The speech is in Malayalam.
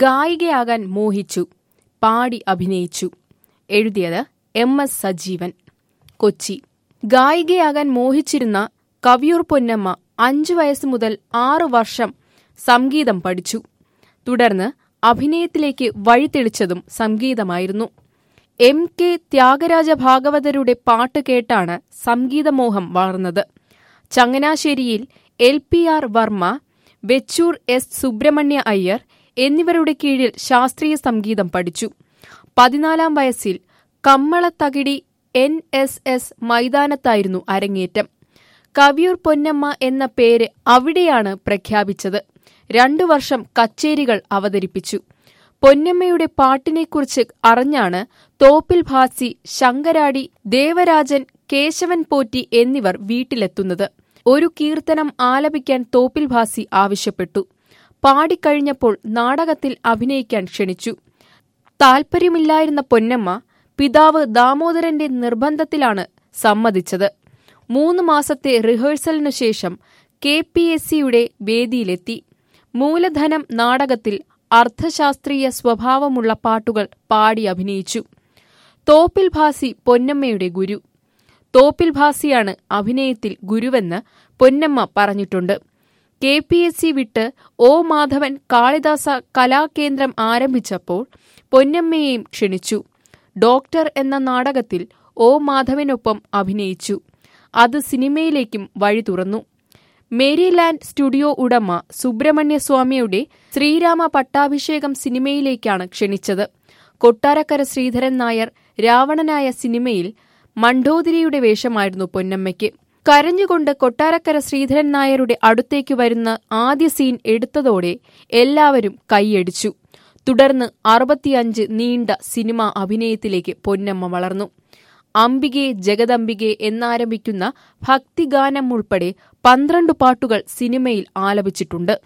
ഗായികയാകാൻ മോഹിച്ചു പാടി അഭിനയിച്ചു എഴുതിയത് എം എസ് സജീവൻ കൊച്ചി ഗായികയാകാൻ മോഹിച്ചിരുന്ന കവിയൂർ പൊന്നമ്മ അഞ്ചു വയസ്സ് മുതൽ ആറു വർഷം സംഗീതം പഠിച്ചു തുടർന്ന് അഭിനയത്തിലേക്ക് വഴിതെളിച്ചതും സംഗീതമായിരുന്നു എം കെ ത്യാഗരാജ ഭാഗവതരുടെ പാട്ട് കേട്ടാണ് സംഗീതമോഹം വളർന്നത് ചങ്ങനാശ്ശേരിയിൽ L P R Varma Vechoor S Subrahmanya Iyer എന്നിവരുടെ കീഴിൽ ശാസ്ത്രീയ സംഗീതം പഠിച്ചു പതിനാലാം വയസ്സിൽ കമ്മളത്തകിടി എൻ എസ് എസ് മൈതാനത്തായിരുന്നു അരങ്ങേറ്റം കവിയൂർ പൊന്നമ്മ എന്ന പേര് അവിടെയാണ് പ്രഖ്യാപിച്ചത് രണ്ടു വർഷം കച്ചേരികൾ അവതരിപ്പിച്ചു പൊന്നമ്മയുടെ പാട്ടിനെക്കുറിച്ച് അറിഞ്ഞാണ് തോപ്പിൽ ഭാസി ശങ്കരാടി ദേവരാജൻ കേശവൻ പോറ്റി എന്നിവർ വീട്ടിലെത്തുന്നത് ഒരു കീർത്തനം ആലപിക്കാൻ തോപ്പിൽ ഭാസി ആവശ്യപ്പെട്ടു പാടിക്കഴിഞ്ഞപ്പോൾ നാടകത്തിൽ അഭിനയിക്കാൻ ക്ഷണിച്ചു താൽപ്പര്യമില്ലായിരുന്ന പൊന്നമ്മ പിതാവ് ദാമോദരന്റെ നിർബന്ധത്തിലാണ് സമ്മതിച്ചത് മൂന്ന് മാസത്തെ റിഹേഴ്സലിനു ശേഷം കെ പി എസ് സിയുടെ വേദിയിലെത്തി മൂലധനം നാടകത്തിൽ അർത്ഥശാസ്ത്രീയ സ്വഭാവമുള്ള പാട്ടുകൾ പാടി അഭിനയിച്ചു തോപ്പിൽ ഭാസി പൊന്നമ്മയുടെ ഗുരു തോപ്പിൽ ഭാസിയാണ് അഭിനയത്തിൽ ഗുരുവെന്ന് പൊന്നമ്മ പറഞ്ഞിട്ടുണ്ട് കെ പി എസ് സി വിട്ട് ഒ മാധവൻ കാളിദാസ കലാകേന്ദ്രം ആരംഭിച്ചപ്പോൾ പൊന്നമ്മയെയും ക്ഷണിച്ചു ഡോക്ടർ എന്ന നാടകത്തിൽ ഒ മാധവനൊപ്പം അഭിനയിച്ചു അത് സിനിമയിലേക്കും വഴി തുറന്നു മേരിലാൻഡ് സ്റ്റുഡിയോ ഉടമ സുബ്രഹ്മണ്യസ്വാമിയുടെ ശ്രീരാമ പട്ടാഭിഷേകം സിനിമയിലേക്കാണ് ക്ഷണിച്ചത് കൊട്ടാരക്കര ശ്രീധരൻ നായർ രാവണനായ സിനിമയിൽ മണ്ഡോദരിയുടെ വേഷമായിരുന്നു പൊന്നമ്മയ്ക്ക് കരഞ്ഞുകൊണ്ട് കൊട്ടാരക്കര ശ്രീധരൻ നായരുടെ അടുത്തേക്ക് വരുന്ന ആദ്യ സീൻ എടുത്തതോടെ എല്ലാവരും കൈയടിച്ചു തുടർന്ന് അറുപത്തിയഞ്ച് നീണ്ട സിനിമ അഭിനയത്തിലേക്ക് പൊന്നമ്മ വളർന്നു അംബികെ ജഗദംബികെ എന്നാരംഭിക്കുന്ന ഭക്തിഗാനം ഉൾപ്പെടെ പന്ത്രണ്ട് പാട്ടുകൾ സിനിമയിൽ ആലപിച്ചിട്ടുണ്ട്